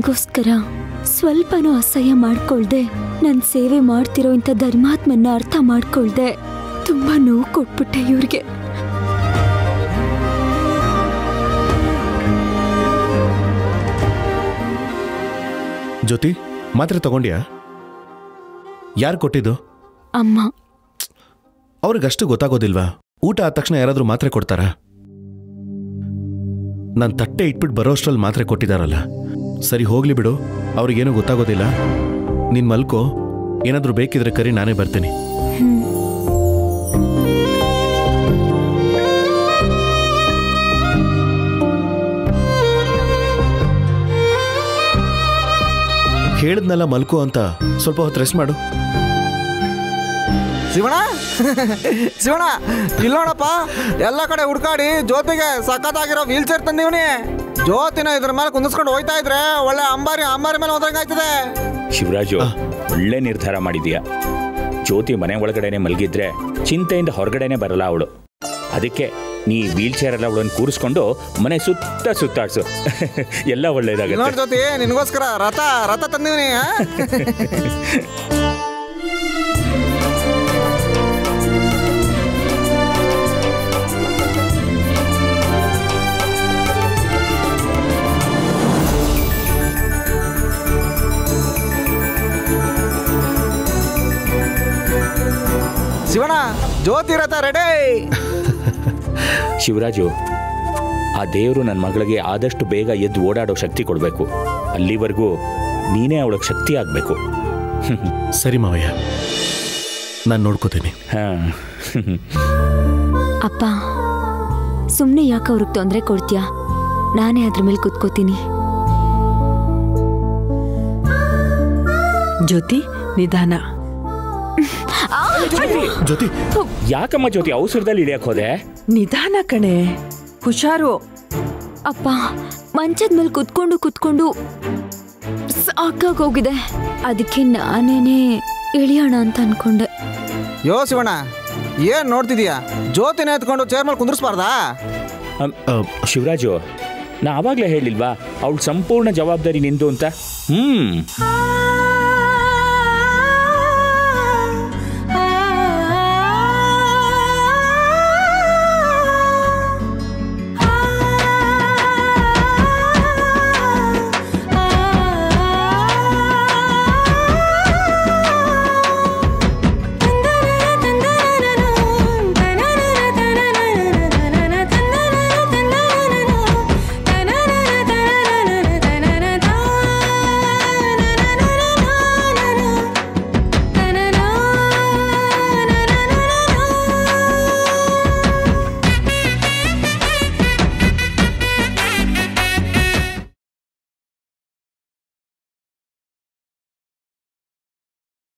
ನನಗೋಸ್ಕರ ಸ್ವಲ್ಪನೂ ಅಸಹ್ಯ ಮಾಡ್ಕೊಳ್ದೆ ನನ್ ಸೇವೆ ಮಾಡ್ತಿರೋ ಇಂಥ ಧರ್ಮಾತ್ಮನ್ನ ಅರ್ಥ ಮಾಡ್ಕೊಳ್ದೆ ತುಂಬಾ ನೋವು ಕೊಟ್ಬಿಟ್ಟೆ ಇವ್ರಿಗೆ ಜ್ಯೋತಿ ಮಾತ್ರೆ ತಗೊಂಡ್ಯಾ ಯಾರು ಕೊಟ್ಟಿದ್ದು ಅಮ್ಮ ಅವ್ರಿಗಷ್ಟು ಗೊತ್ತಾಗೋದಿಲ್ವಾ ಊಟ ಆದ ತಕ್ಷಣ ಯಾರಾದ್ರೂ ಮಾತ್ರೆ ಕೊಡ್ತಾರಾ ನಾನು ತಟ್ಟೆ ಇಟ್ಬಿಟ್ಟು ಬರೋಷ್ಟ್ರಲ್ಲಿ ಮಾತ್ರೆ ಕೊಟ್ಟಿದಾರಲ್ಲ ಸರಿ ಹೋಗ್ಲಿ ಬಿಡು ಅವ್ರಿಗೇನು ಗೊತ್ತಾಗೋದಿಲ್ಲ ನೀನ್ ಮಲ್ಕೋ ಏನಾದ್ರೂ ಬೇಕಿದ್ರೆ ಕರಿ ನಾನೇ ಬರ್ತೀನಿ ಹೇಳಿದ್ನಲ್ಲ ಮಲ್ಕೋ ಅಂತ ಸ್ವಲ್ಪ ಹೊತ್ತು ರೆಸ್ಟ್ ಮಾಡು ಶಿವಣ ಶಿವಣ ಇಲ್ಲ ನೋಡಪ್ಪ ಎಲ್ಲ ಕಡೆ ಹುಡ್ಕಾಡಿ ಜ್ಯೋತಿಗೆ ಸಖತ್ತಾಗಿರೋ ವೀಲ್ ಚೇರ್ ತಂದೀವ್ನಿ ಜ್ಯೋತಿನ ಇದ್ರ ಮೇಲೆ ಕುಂದಿಸ್ಕೊಂಡು ಹೋಯ್ತಾ ಇದ್ರೆ ಒಳ್ಳೆ ಅಂಬಾರಿ ಅಂಬಾರಿ ಮೇಲೆ ಹೋದಂಗಾಯ್ತದೆ ಶಿವರಾಜು ಒಳ್ಳೆ ನಿರ್ಧಾರ ಮಾಡಿದೀಯ ಜ್ಯೋತಿ ಮನೆ ಒಳಗಡೆನೆ ಮಲಗಿದ್ರೆ ಚಿಂತೆಯಿಂದ ಹೊರಗಡೆನೆ ಬರಲ್ಲ ಅವಳು ಅದಕ್ಕೆ ನೀ ವೀಲ್ ಚೇರ್ ಎಲ್ಲ ಅವಳನ್ನು ಕೂರಿಸ್ಕೊಂಡು ಮನೆ ಸುತ್ತ ಸುತ್ತಾಡ್ಸು ಎಲ್ಲ ಇಲ್ಲ್ ನೋಡ್ ಒಳ್ಳೇದಾಗತ್ತೆ ಜ್ಯೋತಿ ನಿನಗೋಸ್ಕರ ರಥ ರಥ ತಂದೀವ್ನಿ ಆ? ಶಿವಣ ಜ್ಯೋತಿ ರಥ ರೆಡಿ ಶಿವರಾಜು ಆ ದೇವರು ನನ್ನ ಮಗಳಿಗೆ ಆದಷ್ಟು ಬೇಗ ಎದ್ದು ಓಡಾಡೋ ಶಕ್ತಿ ಕೊಡಬೇಕು ಅಲ್ಲಿವರೆಗೂ ನೀನೇ ಅವಳಿಗೆ ಶಕ್ತಿ ಆಗಬೇಕು ಸರಿ ಮಾವಯ್ಯ ನಾನು ನೋಡ್ಕೋತೀನಿ ಹಾಂ ಅಪ್ಪ ಸುಮ್ಮನೆ ಯಾಕೆ ಅವ್ರಿಗೆ ತೊಂದರೆ ಕೊಡ್ತೀಯಾ ನಾನೇ ಅದ್ರ ಮೇಲೆ ಕುತ್ಕೋತೀನಿ ಜ್ಯೋತಿ ನಿಧಾನ ಜ್ಯೋತಿ ಯಾಕಮ್ಮ ಜ್ಯೋತಿ ಅವಸರದಲ್ಲಿ ಇಳಿಯಕ್ಕೆ ಹೋದೆ ನಿಧಾನ ಕಣೆ ಹುಷಾರು ಅಪ್ಪ ಮಂಚದ ಮೇಲೆ ಕುತ್ಕೊಂಡು ಕುತ್ಕೊಂಡು ಸಾಕಾಗೋಗಿದೆ ಅದಕ್ಕೆ ನಾನೇನೆ ಇಳಿಯೋಣ ಅಂತ ಅನ್ಕೊಂಡೆ ಯೋ ಶಿವಣ್ಣ ಏನ್ ನೋಡ್ತಿದೀಯಾ ಜ್ಯೋತಿನ ಎತ್ಕೊಂಡು ಚೇರ್ ಮೇಲೆ ಕುಂದ್ರಿಸ್ಬಾರ್ದಾ ಅಮ್, ಶಿವರಾಜು ನಾ ಆವಾಗಲೇ ಹೇಳಿಲ್ವಾ ಅವಳು ಸಂಪೂರ್ಣ ಜವಾಬ್ದಾರಿ ನಿಂದು ಅಂತ ಹ್ಮ್